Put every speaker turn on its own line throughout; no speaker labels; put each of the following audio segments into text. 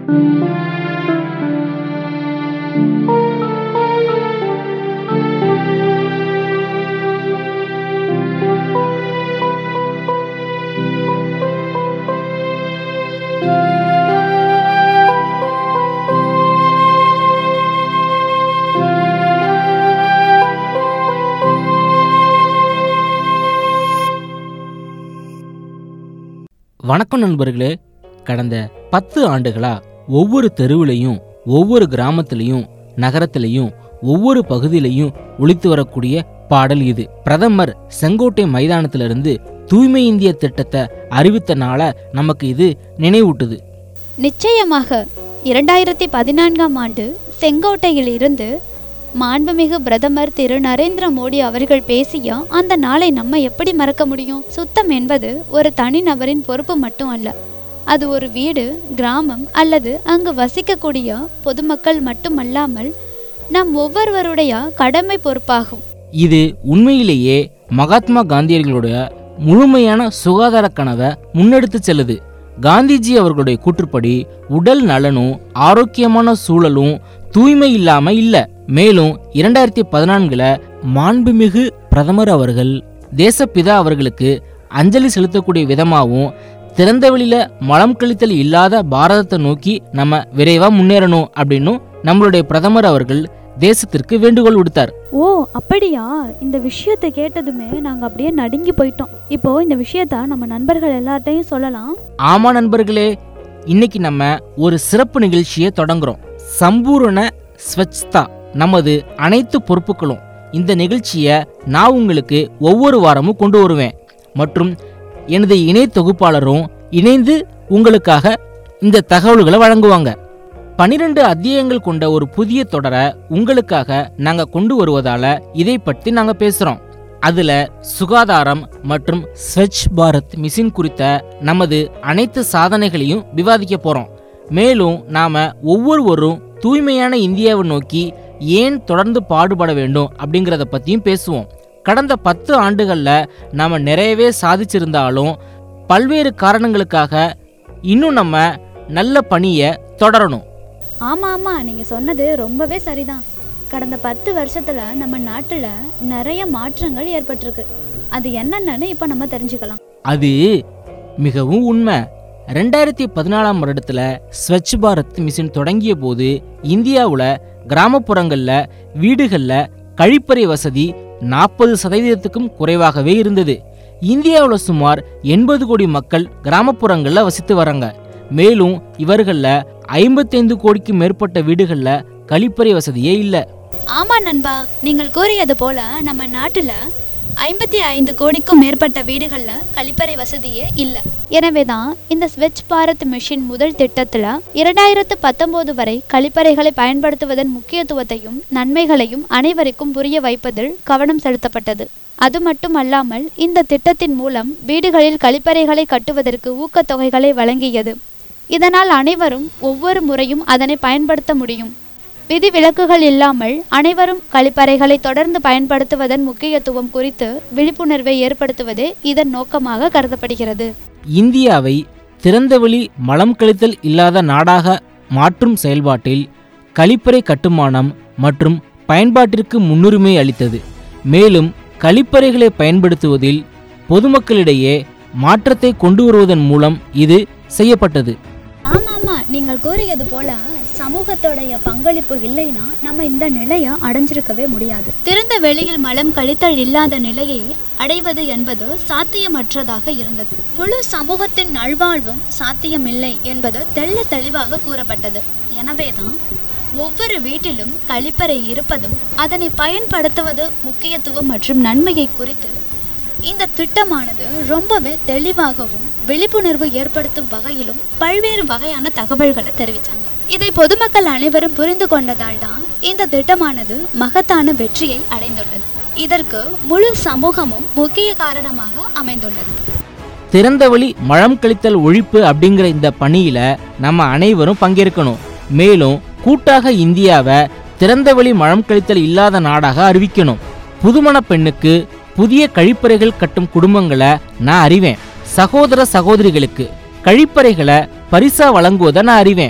வணக்கம் நண்பர்களே கடந்த பத்து ஆண்டுகளா ஒவ்வொரு தெருவிலையும் ஒவ்வொரு கிராமத்திலையும் நகரத்திலையும் ஒவ்வொரு பகுதியிலையும் ஒலித்து வரக்கூடிய பாடல் இது பிரதமர் செங்கோட்டை மைதானத்திலிருந்து தூய்மை இந்திய திட்டத்தை அறிவித்தனால நமக்கு இது நினைவூட்டுது
நிச்சயமாக இரண்டாயிரத்தி பதினான்காம் ஆண்டு செங்கோட்டையில் இருந்து மாண்புமிகு பிரதமர் திரு நரேந்திர மோடி அவர்கள் பேசிய அந்த நாளை நம்ம எப்படி மறக்க முடியும் சுத்தம் என்பது ஒரு தனிநபரின் பொறுப்பு மட்டும் அல்ல அது ஒரு வீடு கிராமம் அல்லது அங்கு வசிக்கக்கூடிய பொதுமக்கள் மட்டுமல்லாமல் நம் ஒவ்வொருவருடைய கடமை பொறுப்பாகும்
இது உண்மையிலேயே மகாத்மா காந்தியர்களுடைய முழுமையான சுகாதார கனவை முன்னெடுத்து செல்லுது காந்திஜி அவர்களுடைய கூற்றுப்படி உடல் நலனும் ஆரோக்கியமான சூழலும் தூய்மை இல்லாம இல்ல மேலும் இரண்டாயிரத்தி பதினான்குல மாண்புமிகு பிரதமர் அவர்கள் தேசப்பிதா அவர்களுக்கு அஞ்சலி செலுத்தக்கூடிய விதமாகவும் திறந்தவெளியில மலம் கழித்தல் இல்லாத பாரதத்தை நோக்கி நம்ம விரைவா முன்னேறணும் அப்படின்னும் நம்மளுடைய பிரதமர் அவர்கள் தேசத்திற்கு வேண்டுகோள் விடுத்தார்
ஓ அப்படியா இந்த விஷயத்தை கேட்டதுமே நாங்கள் அப்படியே நடுங்கி போயிட்டோம் இப்போ இந்த விஷயத்த நம்ம நண்பர்கள் எல்லார்ட்டையும் சொல்லலாம்
ஆமா நண்பர்களே இன்னைக்கு நம்ம ஒரு சிறப்பு நிகழ்ச்சியை தொடங்குறோம் சம்பூரண ஸ்வச்தா நமது அனைத்து பொறுப்புகளும் இந்த நிகழ்ச்சியை நான் உங்களுக்கு ஒவ்வொரு வாரமும் கொண்டு வருவேன் மற்றும் எனது இணை தொகுப்பாளரும் இணைந்து உங்களுக்காக இந்த தகவல்களை வழங்குவாங்க பனிரெண்டு அத்தியாயங்கள் கொண்ட ஒரு புதிய தொடரை உங்களுக்காக நாங்க கொண்டு வருவதால இதை பற்றி நாங்க பேசுறோம் அதுல சுகாதாரம் மற்றும் ஸ்வச் பாரத் மிஷின் குறித்த நமது அனைத்து சாதனைகளையும் விவாதிக்க போறோம் மேலும் நாம ஒவ்வொருவரும் தூய்மையான இந்தியாவை நோக்கி ஏன் தொடர்ந்து பாடுபட வேண்டும் அப்படிங்கிறத பத்தியும் பேசுவோம் கடந்த பத்து ஆண்டுகள்ல நாம நிறையவே சாதிச்சிருந்தாலும் பல்வேறு காரணங்களுக்காக இன்னும் நம்ம நல்ல பணியை தொடரணும்
ஆமாம் ஆமாம் நீங்கள் சொன்னது ரொம்பவே சரிதான் கடந்த பத்து வருஷத்தில் நம்ம நாட்டில் நிறைய மாற்றங்கள் ஏற்பட்டிருக்கு அது என்னென்னு இப்போ நம்ம தெரிஞ்சுக்கலாம்
அது மிகவும் உண்மை ரெண்டாயிரத்தி பதினாலாம் வருடத்துல ஸ்வச் பாரத் மிஷன் தொடங்கிய போது இந்தியாவில் கிராமப்புறங்களில் வீடுகளில் கழிப்பறை வசதி நாற்பது சதவீதத்துக்கும் குறைவாகவே இருந்தது இந்தியாவில் சுமார் எண்பது கோடி மக்கள் கிராமப்புறங்களில் வசித்து வராங்க மேலும் இவர்களில் ஐம்பத்தைந்து கோடிக்கு மேற்பட்ட வீடுகளில் கழிப்பறை வசதியே இல்லை
ஆமாம் நண்பா நீங்கள் கூறியது போல நம்ம நாட்டில் ஐம்பத்தி ஐந்து கோடிக்கும் மேற்பட்ட வீடுகளில் கழிப்பறை வசதியே இல்லை எனவே தான் இந்த ஸ்வச் பாரத் மிஷன் முதல் திட்டத்தில் இரண்டாயிரத்து பத்தொம்போது வரை கழிப்பறைகளை பயன்படுத்துவதன் முக்கியத்துவத்தையும் நன்மைகளையும் அனைவருக்கும் புரிய வைப்பதில் கவனம் செலுத்தப்பட்டது அது மட்டுமல்லாமல் இந்த திட்டத்தின் மூலம் வீடுகளில் கழிப்பறைகளை கட்டுவதற்கு ஊக்கத்தொகைகளை வழங்கியது இதனால் அனைவரும் ஒவ்வொரு முறையும் அதனை பயன்படுத்த முடியும் விதிவிலக்குகள் இல்லாமல் அனைவரும் கழிப்பறைகளை தொடர்ந்து பயன்படுத்துவதன் முக்கியத்துவம் குறித்து விழிப்புணர்வை ஏற்படுத்துவதே இதன் நோக்கமாக கருதப்படுகிறது
இந்தியாவை திறந்தவெளி மலம் கழித்தல் இல்லாத நாடாக மாற்றும் செயல்பாட்டில் கழிப்பறை கட்டுமானம் மற்றும் பயன்பாட்டிற்கு முன்னுரிமை அளித்தது மேலும் கழிப்பறைகளை பயன்படுத்துவதில் பொதுமக்களிடையே மாற்றத்தை கொண்டு வருவதன் மூலம் இது செய்யப்பட்டது
ஆமா ஆமா நீங்கள் கூறியது போல சமூகத்தோடைய பங்களிப்பு இல்லைன்னா நம்ம இந்த நிலையை அடைஞ்சிருக்கவே முடியாது திறந்த வெளியில் மலம் கழித்தல் இல்லாத நிலையை அடைவது என்பது சாத்தியமற்றதாக இருந்தது முழு சமூகத்தின் நல்வாழ்வும் சாத்தியமில்லை என்பது தெள்ள தெளிவாக கூறப்பட்டது எனவேதான் ஒவ்வொரு வீட்டிலும் கழிப்பறை இருப்பதும் அதனை பயன்படுத்துவது முக்கியத்துவம் மற்றும் நன்மையை குறித்து இந்த திட்டமானது ரொம்பவே தெளிவாகவும் விழிப்புணர்வு ஏற்படுத்தும் வகையிலும் பல்வேறு வகையான தகவல்களை தெரிவித்தாங்க இதை பொதுமக்கள் அனைவரும் புரிந்து கொண்டதால் தான் இந்த திட்டமானது மகத்தான வெற்றியை அடைந்துள்ளது இதற்கு முழு சமூகமும் முக்கிய காரணமாக அமைந்துள்ளது
திறந்தவெளி மலம் கழித்தல் ஒழிப்பு அப்படிங்கிற இந்த பணியில நம்ம அனைவரும் பங்கேற்கணும் மேலும் கூட்டாக இந்தியாவை திறந்தவெளி மலம் கழித்தல் இல்லாத நாடாக அறிவிக்கணும் புதுமண பெண்ணுக்கு புதிய கழிப்பறைகள் கட்டும் குடும்பங்களை நான் அறிவேன் சகோதர சகோதரிகளுக்கு கழிப்பறைகளை பரிசா வழங்குவதை நான் அறிவேன்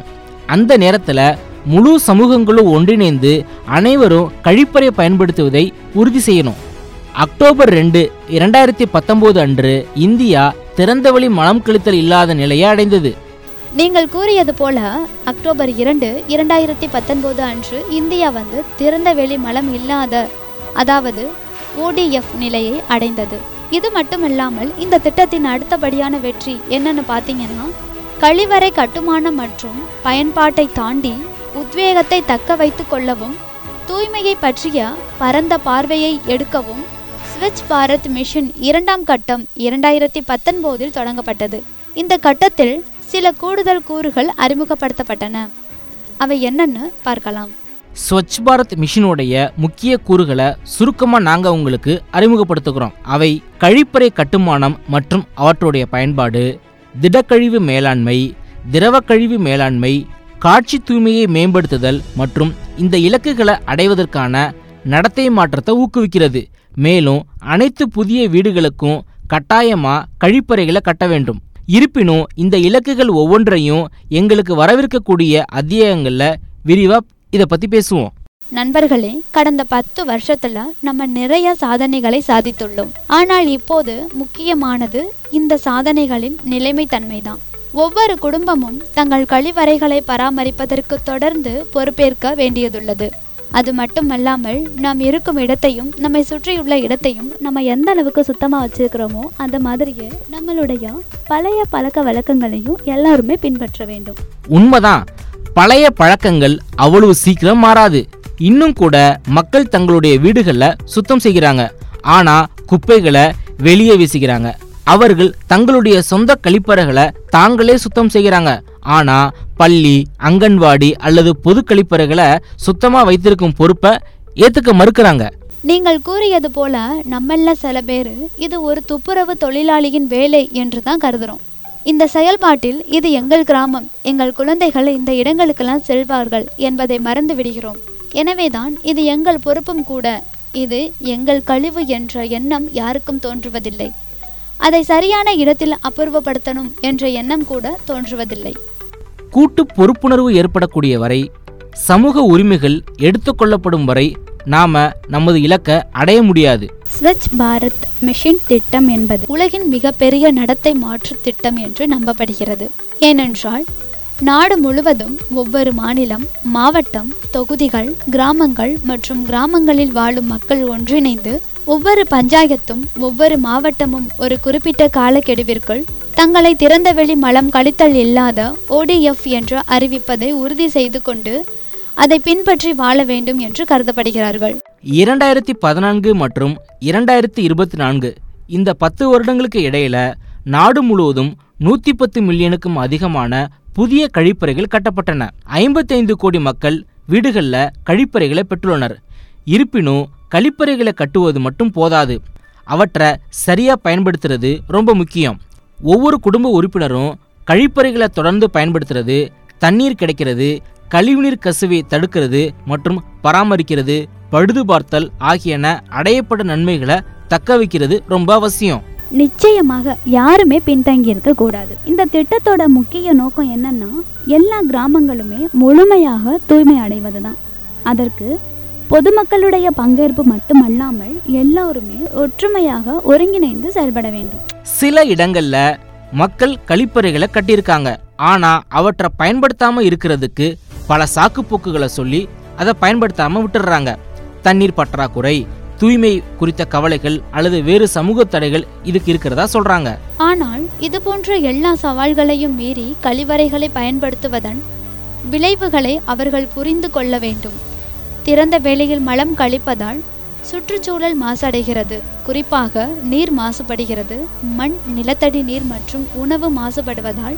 அந்த நேரத்துல முழு சமூகங்களும் ஒன்றிணைந்து அனைவரும் கழிப்பறை பயன்படுத்துவதை உறுதி செய்யணும் அக்டோபர் ரெண்டு இரண்டாயிரத்தி பத்தொன்பது அன்று இந்தியா திறந்தவெளி மலம் கழித்தல் இல்லாத நிலையை அடைந்தது
நீங்கள் கூறியது போல அக்டோபர் இரண்டு இரண்டாயிரத்தி பத்தொன்பது அன்று இந்தியா வந்து திறந்த வெளி மலம் இல்லாத அதாவது ஓடிஎஃப் நிலையை அடைந்தது இது மட்டுமில்லாமல் இந்த திட்டத்தின் அடுத்தபடியான வெற்றி என்னன்னு பார்த்தீங்கன்னா கழிவறை கட்டுமானம் மற்றும் பயன்பாட்டை தாண்டி உத்வேகத்தை தக்க வைத்துக் கொள்ளவும் தூய்மையை பற்றிய பரந்த பார்வையை எடுக்கவும் ஸ்வச் பாரத் மிஷன் இரண்டாம் கட்டம் இரண்டாயிரத்தி பத்தொன்பதில் தொடங்கப்பட்டது இந்த கட்டத்தில் சில கூடுதல் கூறுகள் அறிமுகப்படுத்தப்பட்டன அவை என்னன்னு பார்க்கலாம்
ஸ்வச் பாரத் மிஷனுடைய முக்கிய கூறுகளை சுருக்கமாக நாங்கள் உங்களுக்கு அறிமுகப்படுத்துகிறோம் அவை கழிப்பறை கட்டுமானம் மற்றும் அவற்றுடைய பயன்பாடு திடக்கழிவு மேலாண்மை திரவ கழிவு மேலாண்மை காட்சி தூய்மையை மேம்படுத்துதல் மற்றும் இந்த இலக்குகளை அடைவதற்கான நடத்தை மாற்றத்தை ஊக்குவிக்கிறது மேலும் அனைத்து புதிய வீடுகளுக்கும் கட்டாயமா கழிப்பறைகளை கட்ட வேண்டும் இருப்பினும் இந்த இலக்குகள் ஒவ்வொன்றையும் எங்களுக்கு வரவிருக்கக்கூடிய அத்தியாயங்களில் விரிவாக இதை பற்றி பேசுவோம்
நண்பர்களே கடந்த பத்து வருஷத்துல நம்ம நிறைய சாதனைகளை சாதித்துள்ளோம் ஆனால் இப்போது முக்கியமானது இந்த சாதனைகளின் நிலைமைத்தன்மைதான் ஒவ்வொரு குடும்பமும் தங்கள் கழிவறைகளை பராமரிப்பதற்கு தொடர்ந்து பொறுப்பேற்க வேண்டியதுள்ளது அது மட்டுமல்லாமல் நாம் இருக்கும் இடத்தையும் நம்மை சுற்றியுள்ள இடத்தையும் நம்ம எந்த அளவுக்கு சுத்தமாக வச்சிருக்கிறோமோ அந்த மாதிரியே நம்மளுடைய பழைய பழக்க வழக்கங்களையும் எல்லாருமே பின்பற்ற வேண்டும்
உண்மைதான் பழைய பழக்கங்கள் அவ்வளவு சீக்கிரம் மாறாது இன்னும் கூட மக்கள் தங்களுடைய வீடுகளில் சுத்தம் செய்கிறாங்க ஆனா குப்பைகளை வெளியே வீசுகிறாங்க அவர்கள் தங்களுடைய சொந்த கழிப்பறைகளை தாங்களே சுத்தம் செய்கிறாங்க ஆனா பள்ளி அங்கன்வாடி அல்லது பொது கழிப்பறைகளை சுத்தமா வைத்திருக்கும் பொறுப்பை ஏத்துக்க மறுக்கிறாங்க
நீங்கள் கூறியது போல நம்மள சில பேர் இது ஒரு துப்புரவு தொழிலாளியின் வேலை என்று தான் கருதுறோம் இந்த செயல்பாட்டில் இது எங்கள் கிராமம் எங்கள் குழந்தைகள் இந்த இடங்களுக்கெல்லாம் செல்வார்கள் என்பதை மறந்து விடுகிறோம் எனவேதான் இது எங்கள் பொறுப்பும் கூட இது எங்கள் கழிவு என்ற எண்ணம் யாருக்கும் தோன்றுவதில்லை அதை சரியான இடத்தில் அபூர்வப்படுத்தணும் என்ற எண்ணம் கூட தோன்றுவதில்லை
கூட்டு பொறுப்புணர்வு ஏற்படக்கூடிய வரை சமூக உரிமைகள் எடுத்துக்கொள்ளப்படும் வரை நாம நமது இலக்கை அடைய முடியாது
ஸ்வச் பாரத் மிஷன் திட்டம் என்பது உலகின் மிகப்பெரிய நடத்தை மாற்று திட்டம் என்று நம்பப்படுகிறது ஏனென்றால் நாடு முழுவதும் ஒவ்வொரு மாநிலம் மாவட்டம் தொகுதிகள் கிராமங்கள் மற்றும் கிராமங்களில் வாழும் மக்கள் ஒன்றிணைந்து ஒவ்வொரு பஞ்சாயத்தும் ஒவ்வொரு மாவட்டமும் ஒரு குறிப்பிட்ட காலக்கெடுவிற்குள் தங்களை திறந்தவெளி மலம் கழித்தல் இல்லாத ஓடிஎஃப் என்று அறிவிப்பதை உறுதி செய்து கொண்டு அதை பின்பற்றி வாழ வேண்டும் என்று கருதப்படுகிறார்கள்
இரண்டாயிரத்தி பதினான்கு மற்றும் இரண்டாயிரத்தி இருபத்தி நான்கு இந்த பத்து வருடங்களுக்கு இடையில நாடு முழுவதும் நூற்றி பத்து மில்லியனுக்கும் அதிகமான புதிய கழிப்பறைகள் கட்டப்பட்டன ஐம்பத்தைந்து கோடி மக்கள் வீடுகளில் கழிப்பறைகளை பெற்றுள்ளனர் இருப்பினும் கழிப்பறைகளை கட்டுவது மட்டும் போதாது அவற்றை சரியா பயன்படுத்துறது ரொம்ப முக்கியம் ஒவ்வொரு குடும்ப உறுப்பினரும் கழிப்பறைகளை தொடர்ந்து பயன்படுத்துறது தண்ணீர் கிடைக்கிறது கழிவுநீர் கசிவை தடுக்கிறது மற்றும் பராமரிக்கிறது பழுது பார்த்தல் ஆகியன அடையப்பட்ட நன்மைகளை தக்க வைக்கிறது ரொம்ப அவசியம்
நிச்சயமாக யாருமே பின்தங்கி இருக்க கூடாது இந்த திட்டத்தோட முக்கிய நோக்கம் என்னன்னா எல்லா கிராமங்களுமே முழுமையாக தூய்மை அடைவது தான் அதற்கு பொதுமக்களுடைய பங்கேற்பு மட்டுமல்லாமல் எல்லோருமே ஒற்றுமையாக ஒருங்கிணைந்து செயல்பட வேண்டும்
சில இடங்கள்ல மக்கள் கழிப்பறைகளை கட்டியிருக்காங்க ஆனா அவற்றை பயன்படுத்தாம இருக்கிறதுக்கு பல சாக்குப்போக்குகளை சொல்லி அதை பயன்படுத்தாம விட்டுடுறாங்க தண்ணீர் பற்றாக்குறை தூய்மை குறித்த கவலைகள் அல்லது வேறு சமூக தடைகள் இதுக்கு இருக்கிறதா சொல்றாங்க
ஆனால் இது போன்ற எல்லா சவால்களையும் மீறி கழிவறைகளை பயன்படுத்துவதன் விளைவுகளை அவர்கள் புரிந்து கொள்ள வேண்டும் திறந்த வெளியில் மலம் கழிப்பதால் சுற்றுச்சூழல் மாசடைகிறது குறிப்பாக நீர் மாசுபடுகிறது மண் நிலத்தடி நீர் மற்றும் உணவு மாசுபடுவதால்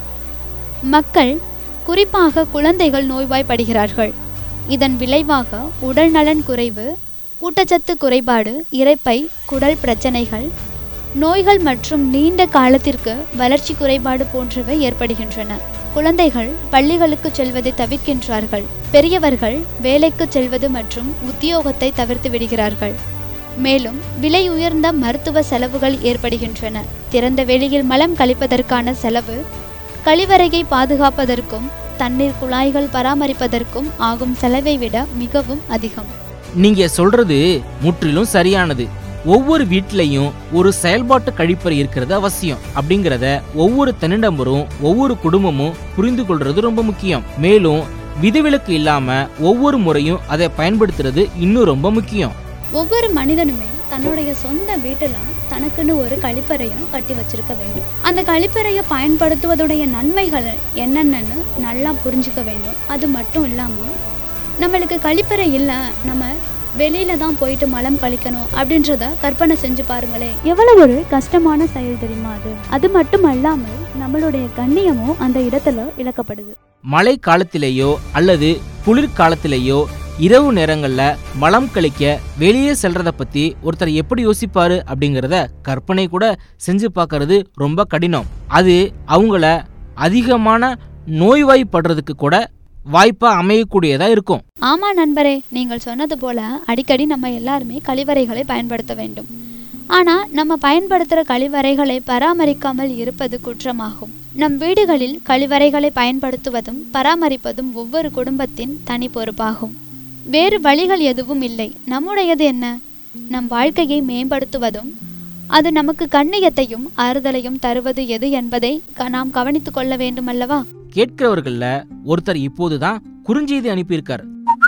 மக்கள் குறிப்பாக குழந்தைகள் நோய்வாய்ப்படுகிறார்கள் இதன் விளைவாக உடல் நலன் குறைவு ஊட்டச்சத்து குறைபாடு இரைப்பை குடல் பிரச்சனைகள் நோய்கள் மற்றும் நீண்ட காலத்திற்கு வளர்ச்சி குறைபாடு போன்றவை ஏற்படுகின்றன குழந்தைகள் பள்ளிகளுக்கு செல்வதை தவிர்க்கின்றார்கள் பெரியவர்கள் வேலைக்கு செல்வது மற்றும் உத்தியோகத்தை தவிர்த்து விடுகிறார்கள் மேலும் விலை உயர்ந்த மருத்துவ செலவுகள் ஏற்படுகின்றன திறந்த வெளியில் மலம் கழிப்பதற்கான செலவு கழிவறையை பாதுகாப்பதற்கும் தண்ணீர் குழாய்கள் பராமரிப்பதற்கும் ஆகும் செலவை விட மிகவும் அதிகம்
நீங்க சொல்றது முற்றிலும் சரியானது ஒவ்வொரு வீட்லயும் ஒரு செயல்பாட்டு கழிப்பறை இருக்கிறது அவசியம் அப்படிங்கறத ஒவ்வொரு தனிநபரும் ஒவ்வொரு குடும்பமும் புரிந்து கொள்றது ரொம்ப முக்கியம் மேலும் விதிவிலக்கு இல்லாம ஒவ்வொரு முறையும் அதை பயன்படுத்துறது இன்னும் ரொம்ப முக்கியம்
ஒவ்வொரு மனிதனுமே தன்னுடைய சொந்த வீட்டுல தனக்குன்னு ஒரு கழிப்பறையும் கட்டி வச்சிருக்க வேண்டும் அந்த கழிப்பறையை பயன்படுத்துவதுடைய நன்மைகள் என்னென்னு நல்லா புரிஞ்சுக்க வேண்டும் அது மட்டும் இல்லாம நம்மளுக்கு கழிப்பறை இல்லை நம்ம வெளியில தான் போயிட்டு மலம் கழிக்கணும் அப்படின்றத கற்பனை செஞ்சு பாருங்களேன் எவ்வளவு ஒரு கஷ்டமான செயல் தெரியுமா அது அது மட்டும் அல்லாமல் நம்மளுடைய கண்ணியமும் அந்த இடத்துல இழக்கப்படுது
மழை காலத்திலேயோ அல்லது குளிர் காலத்திலேயோ இரவு நேரங்கள்ல மலம் கழிக்க வெளியே செல்றத பத்தி ஒருத்தர் எப்படி யோசிப்பாரு அப்படிங்கறத கற்பனை கூட செஞ்சு பார்க்கறது ரொம்ப கடினம் அது அவங்கள அதிகமான நோய்வாய்ப்படுறதுக்கு கூட வாய்ப்பா அமையக்கூடியதா இருக்கும்
ஆமா நண்பரே நீங்கள் சொன்னது போல அடிக்கடி நம்ம எல்லாருமே கழிவறைகளை பயன்படுத்த வேண்டும் ஆனா நம்ம பயன்படுத்துகிற கழிவறைகளை பராமரிக்காமல் இருப்பது குற்றமாகும் நம் வீடுகளில் கழிவறைகளை பயன்படுத்துவதும் பராமரிப்பதும் ஒவ்வொரு குடும்பத்தின் தனி பொறுப்பாகும் வேறு வழிகள் எதுவும் இல்லை நம்முடையது என்ன நம் வாழ்க்கையை மேம்படுத்துவதும் அது நமக்கு கண்ணியத்தையும் ஆறுதலையும் தருவது எது என்பதை க- நாம் கவனித்துக் கொள்ள வேண்டும் அல்லவா
கேட்கிறவர்கள்ல ஒருத்தர் இப்போதுதான் குறுஞ்செய்தி அனுப்பியிருக்கார்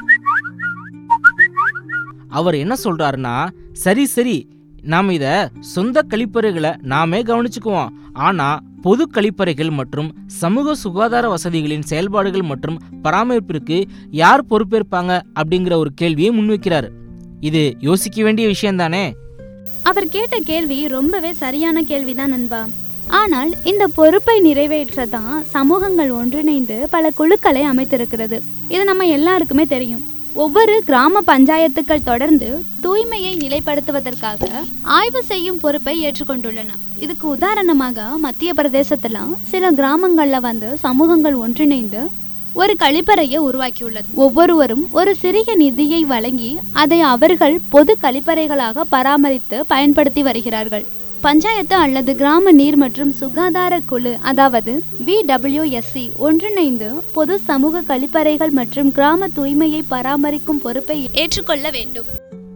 அவர் என்ன சொல்றாருன்னா சரி சரி நாம இத சொந்த கழிப்பறைகளை நாமே கவனிச்சுக்குவோம் ஆனா பொது கழிப்பறைகள் மற்றும் சமூக சுகாதார வசதிகளின் செயல்பாடுகள் மற்றும் பராமரிப்பிற்கு யார் பொறுப்பேற்பாங்க அப்படிங்கிற ஒரு கேள்வியை முன்வைக்கிறார் இது யோசிக்க வேண்டிய விஷயம்தானே
அவர் கேட்ட கேள்வி ரொம்பவே சரியான கேள்விதான் நண்பா ஆனால் இந்த பொறுப்பை நிறைவேற்றதான் சமூகங்கள் ஒன்றிணைந்து பல குழுக்களை அமைத்திருக்கிறது இது நம்ம எல்லாருக்குமே தெரியும் ஒவ்வொரு கிராம பஞ்சாயத்துக்கள் தொடர்ந்து தூய்மையை நிலைப்படுத்துவதற்காக ஆய்வு செய்யும் பொறுப்பை ஏற்றுக்கொண்டுள்ளன இதுக்கு உதாரணமாக மத்திய பிரதேசத்துல சில கிராமங்கள்ல வந்து சமூகங்கள் ஒன்றிணைந்து ஒரு கழிப்பறையை உருவாக்கியுள்ளது ஒவ்வொருவரும் ஒரு சிறிய நிதியை வழங்கி அதை அவர்கள் பொது கழிப்பறைகளாக பராமரித்து பயன்படுத்தி வருகிறார்கள் பஞ்சாயத்து அல்லது கிராம நீர் மற்றும் சுகாதார குழு அதாவது விடபிள்யூஎஸ்சி ஒன்றிணைந்து பொது சமூக கழிப்பறைகள் மற்றும் கிராம தூய்மையை பராமரிக்கும் பொறுப்பை ஏற்றுக்கொள்ள வேண்டும்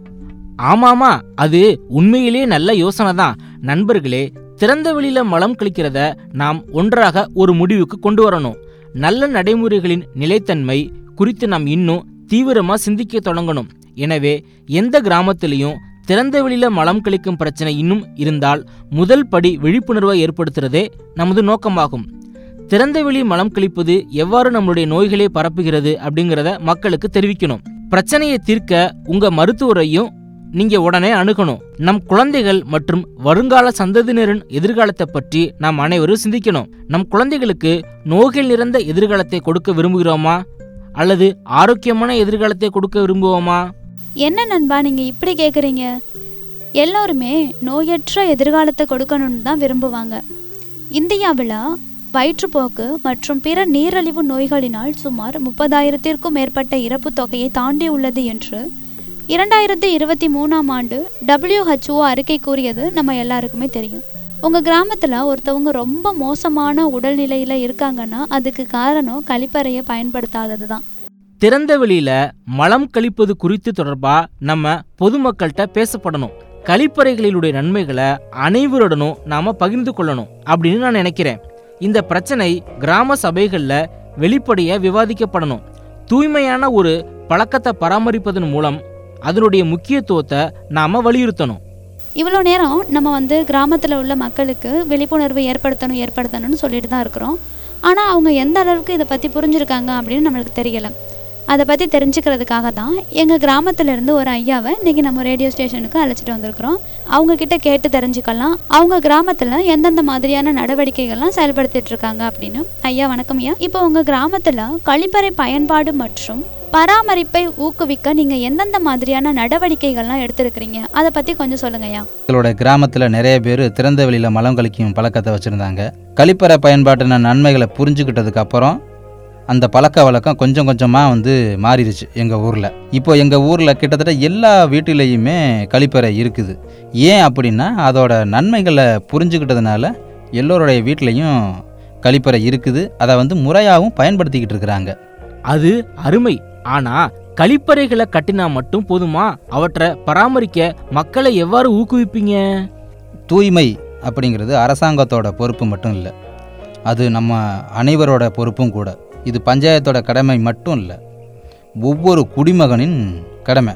ஆமாமா அது உண்மையிலே நல்ல யோசனை தான் நண்பர்களே திறந்த வெளியில மலம் கழிக்கிறத நாம் ஒன்றாக ஒரு முடிவுக்கு கொண்டு வரணும் நல்ல நடைமுறைகளின் நிலைத்தன்மை குறித்து நாம் இன்னும் தீவிரமா சிந்திக்க தொடங்கணும் எனவே எந்த கிராமத்திலையும் திறந்த வெளியில மலம் கழிக்கும் பிரச்சனை இன்னும் இருந்தால் முதல் படி விழிப்புணர்வை ஏற்படுத்துறதே நமது நோக்கமாகும் திறந்த வெளி மலம் கழிப்பது எவ்வாறு நம்மளுடைய நோய்களை பரப்புகிறது அப்படிங்கிறத மக்களுக்கு தெரிவிக்கணும் பிரச்சனையை தீர்க்க உங்க மருத்துவரையும் நீங்க உடனே அணுகணும் நம் குழந்தைகள் மற்றும் வருங்கால சந்ததியினரின் எதிர்காலத்தை பற்றி நாம் அனைவரும் சிந்திக்கணும் நம் குழந்தைகளுக்கு நோய்கள் நிறைந்த எதிர்காலத்தை கொடுக்க விரும்புகிறோமா அல்லது ஆரோக்கியமான எதிர்காலத்தை கொடுக்க விரும்புவோமா
என்ன நண்பா நீங்க இப்படி கேக்குறீங்க எல்லோருமே நோயற்ற எதிர்காலத்தை கொடுக்கணும்னு தான் விரும்புவாங்க இந்தியாவில் வயிற்றுப்போக்கு மற்றும் பிற நீரழிவு நோய்களினால் சுமார் முப்பதாயிரத்திற்கும் மேற்பட்ட இறப்பு தொகையை தாண்டி உள்ளது என்று இரண்டாயிரத்தி இருபத்தி மூணாம் ஆண்டு WHO அறிக்கை கூறியது நம்ம எல்லாருக்குமே தெரியும் உங்கள் கிராமத்தில் ஒருத்தவங்க ரொம்ப மோசமான உடல்நிலையில் இருக்காங்கன்னா அதுக்கு காரணம் கழிப்பறையை பயன்படுத்தாதது தான்
திறந்த வெளியில மலம் கழிப்பது குறித்து தொடர்பா நம்ம பொதுமக்கள்கிட்ட பேசப்படணும் கழிப்பறைகளிலுடைய நன்மைகளை அனைவருடனும் நாம பகிர்ந்து கொள்ளணும் அப்படின்னு நான் நினைக்கிறேன் இந்த பிரச்சனை கிராம சபைகள்ல வெளிப்படையா விவாதிக்கப்படணும் தூய்மையான ஒரு பழக்கத்தை பராமரிப்பதன் மூலம் அதனுடைய முக்கியத்துவத்தை நாம வலியுறுத்தணும்
இவ்வளோ நேரம் நம்ம வந்து கிராமத்தில் உள்ள மக்களுக்கு விழிப்புணர்வு ஏற்படுத்தணும் ஏற்படுத்தணும்னு சொல்லிட்டு தான் இருக்கிறோம் ஆனால் அவங்க எந்த அளவுக்கு இதை பற்றி புரிஞ்சிருக்காங்க அப்படின்னு நம்மளுக்கு தெரியலை அதை பற்றி தெரிஞ்சுக்கிறதுக்காக தான் எங்கள் கிராமத்துலேருந்து ஒரு ஐயாவை இன்றைக்கி நம்ம ரேடியோ ஸ்டேஷனுக்கு அழைச்சிட்டு வந்திருக்கிறோம் அவங்க கிட்ட கேட்டு தெரிஞ்சுக்கலாம் அவங்க கிராமத்தில் எந்தெந்த மாதிரியான நடவடிக்கைகள்லாம் செயல்படுத்திட்டு இருக்காங்க அப்படின்னு ஐயா வணக்கம் ஐயா இப்போ உங்கள் கிராமத்தில் கழிப்பறை பயன்பாடு மற்றும் பராமரிப்பை ஊக்குவிக்க நீங்கள் எந்தெந்த மாதிரியான நடவடிக்கைகள்லாம் எடுத்திருக்கிறீங்க அதை பற்றி கொஞ்சம் சொல்லுங்கய்யா
எங்களோட கிராமத்தில் நிறைய பேர் திறந்த வெளியில் மலம் கழிக்கும் பழக்கத்தை வச்சுருந்தாங்க கழிப்பறை பயன்பாட்டின நன்மைகளை புரிஞ்சுக்கிட்டதுக்கு அப்புறம் அந்த பழக்க வழக்கம் கொஞ்சம் கொஞ்சமாக வந்து மாறிடுச்சு எங்கள் ஊரில் இப்போ எங்கள் ஊரில் கிட்டத்தட்ட எல்லா வீட்டிலையுமே கழிப்பறை இருக்குது ஏன் அப்படின்னா அதோட நன்மைகளை புரிஞ்சுக்கிட்டதுனால எல்லோருடைய வீட்லேயும் கழிப்பறை இருக்குது அதை வந்து முறையாகவும் பயன்படுத்திக்கிட்டு இருக்கிறாங்க
அது அருமை ஆனா கழிப்பறைகளை கட்டினா மட்டும் போதுமா அவற்றை பராமரிக்க மக்களை எவ்வாறு ஊக்குவிப்பீங்க
தூய்மை அப்படிங்கிறது அரசாங்கத்தோட பொறுப்பு மட்டும் இல்லை அது நம்ம அனைவரோட பொறுப்பும் கூட இது பஞ்சாயத்தோட கடமை மட்டும் இல்லை ஒவ்வொரு குடிமகனின் கடமை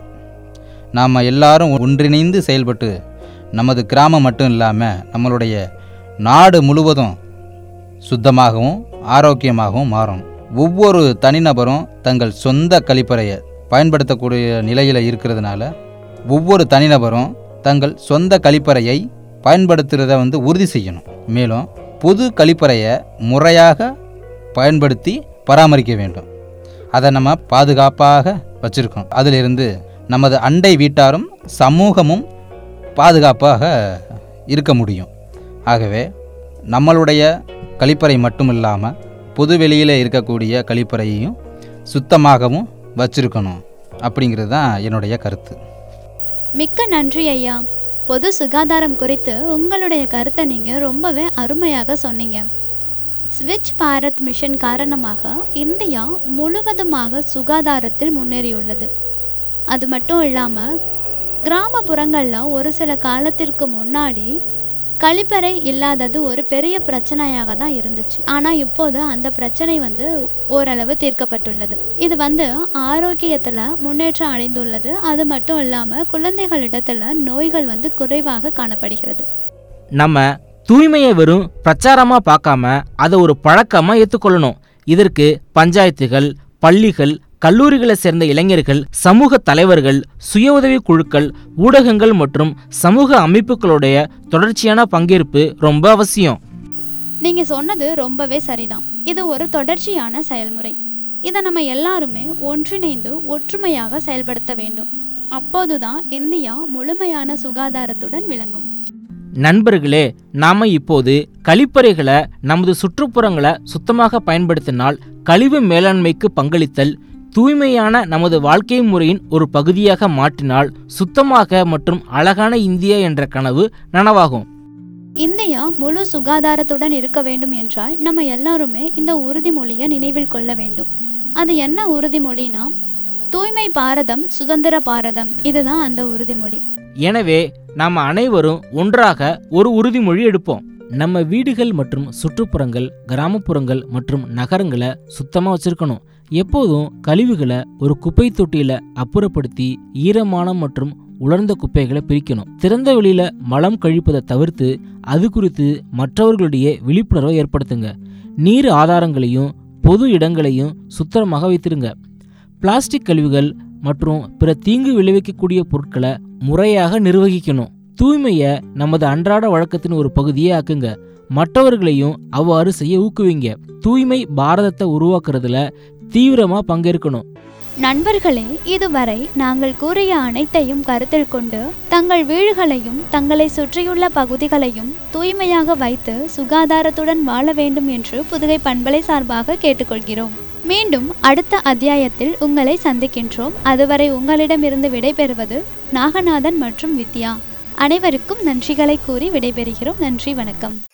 நாம் எல்லாரும் ஒன்றிணைந்து செயல்பட்டு நமது கிராமம் மட்டும் இல்லாமல் நம்மளுடைய நாடு முழுவதும் சுத்தமாகவும் ஆரோக்கியமாகவும் மாறணும் ஒவ்வொரு தனிநபரும் தங்கள் சொந்த கழிப்பறையை பயன்படுத்தக்கூடிய நிலையில் இருக்கிறதுனால ஒவ்வொரு தனிநபரும் தங்கள் சொந்த கழிப்பறையை பயன்படுத்துகிறத வந்து உறுதி செய்யணும் மேலும் பொது கழிப்பறையை முறையாக பயன்படுத்தி பராமரிக்க வேண்டும் அதை நம்ம பாதுகாப்பாக வச்சுருக்கோம் அதிலிருந்து நமது அண்டை வீட்டாரும் சமூகமும் பாதுகாப்பாக இருக்க முடியும் ஆகவே நம்மளுடைய கழிப்பறை மட்டும் இல்லாமல் பொது வெளியில் இருக்கக்கூடிய கழிப்பறையையும் சுத்தமாகவும் வச்சிருக்கணும் அப்படிங்கிறது தான் என்னுடைய கருத்து
மிக்க நன்றி ஐயா பொது சுகாதாரம் குறித்து உங்களுடைய கருத்தை நீங்கள் ரொம்பவே அருமையாக சொன்னீங்க ஸ்விட்ச் பாரத் மிஷன் காரணமாக இந்தியா முழுவதுமாக சுகாதாரத்தில் முன்னேறியுள்ளது அது மட்டும் இல்லாமல் கிராமப்புறங்களில் ஒரு சில காலத்திற்கு முன்னாடி கழிப்பறை இல்லாதது ஒரு பெரிய பிரச்சனையாக தான் இருந்துச்சு ஆனால் இப்போது அந்த பிரச்சனை வந்து ஓரளவு தீர்க்கப்பட்டுள்ளது இது வந்து ஆரோக்கியத்தில் முன்னேற்றம் அடைந்துள்ளது அது மட்டும் இல்லாமல் குழந்தைகளிடத்தில் நோய்கள் வந்து குறைவாக காணப்படுகிறது
நம்ம தூய்மையை வெறும் பிரச்சாரமா பார்க்காம அதை ஒரு பழக்கமா ஏற்றுக்கொள்ளணும் இதற்கு பஞ்சாயத்துகள் பள்ளிகள் கல்லூரிகளை சேர்ந்த இளைஞர்கள் சமூக தலைவர்கள் சுய உதவி குழுக்கள் ஊடகங்கள் மற்றும் சமூக அமைப்புகளுடைய தொடர்ச்சியான பங்கேற்பு ரொம்ப அவசியம்
நீங்கள் சொன்னது ரொம்பவே சரிதான் இது ஒரு தொடர்ச்சியான செயல்முறை இதை நம்ம எல்லாருமே ஒன்றிணைந்து ஒற்றுமையாக செயல்படுத்த வேண்டும் அப்போதுதான் இந்தியா முழுமையான சுகாதாரத்துடன் விளங்கும்
நண்பர்களே நாம இப்போது கழிப்பறைகளை நமது சுற்றுப்புறங்களை சுத்தமாக பயன்படுத்தினால் கழிவு மேலாண்மைக்கு பங்களித்தல் தூய்மையான நமது வாழ்க்கை முறையின் ஒரு பகுதியாக மாற்றினால் சுத்தமாக மற்றும் அழகான இந்தியா என்ற கனவு நனவாகும்
இந்தியா முழு சுகாதாரத்துடன் இருக்க வேண்டும் என்றால் நம்ம எல்லாருமே இந்த உறுதிமொழியை நினைவில் கொள்ள வேண்டும் அது என்ன உறுதிமொழினா தூய்மை பாரதம் சுதந்திர பாரதம் இதுதான் அந்த உறுதிமொழி
எனவே நாம் அனைவரும் ஒன்றாக ஒரு உறுதிமொழி எடுப்போம் நம்ம வீடுகள் மற்றும் சுற்றுப்புறங்கள் கிராமப்புறங்கள் மற்றும் நகரங்களை சுத்தமாக வச்சிருக்கணும் எப்போதும் கழிவுகளை ஒரு குப்பை தொட்டியில அப்புறப்படுத்தி ஈரமான மற்றும் உலர்ந்த குப்பைகளை பிரிக்கணும் திறந்த வெளியில மலம் கழிப்பதை தவிர்த்து அது குறித்து மற்றவர்களுடைய விழிப்புணர்வை ஏற்படுத்துங்க நீர் ஆதாரங்களையும் பொது இடங்களையும் சுத்தமாக வைத்திருங்க பிளாஸ்டிக் கழிவுகள் மற்றும் பிற தீங்கு விளைவிக்கக்கூடிய பொருட்களை முறையாக நிர்வகிக்கணும் தூய்மையை நமது அன்றாட வழக்கத்தின் ஒரு பகுதியே ஆக்குங்க மற்றவர்களையும் அவ்வாறு செய்ய ஊக்குவிங்க தூய்மை பாரதத்தை உருவாக்குறதுல தீவிரமா பங்கேற்கணும்
நண்பர்களே இதுவரை நாங்கள் கூறிய அனைத்தையும் கருத்தில் கொண்டு தங்கள் வீடுகளையும் தங்களை சுற்றியுள்ள பகுதிகளையும் தூய்மையாக வைத்து சுகாதாரத்துடன் வாழ வேண்டும் என்று புதுகை பண்பலை சார்பாக கேட்டுக்கொள்கிறோம் மீண்டும் அடுத்த அத்தியாயத்தில் உங்களை சந்திக்கின்றோம் அதுவரை உங்களிடமிருந்து விடைபெறுவது நாகநாதன் மற்றும் வித்யா அனைவருக்கும் நன்றிகளை கூறி விடைபெறுகிறோம் நன்றி வணக்கம்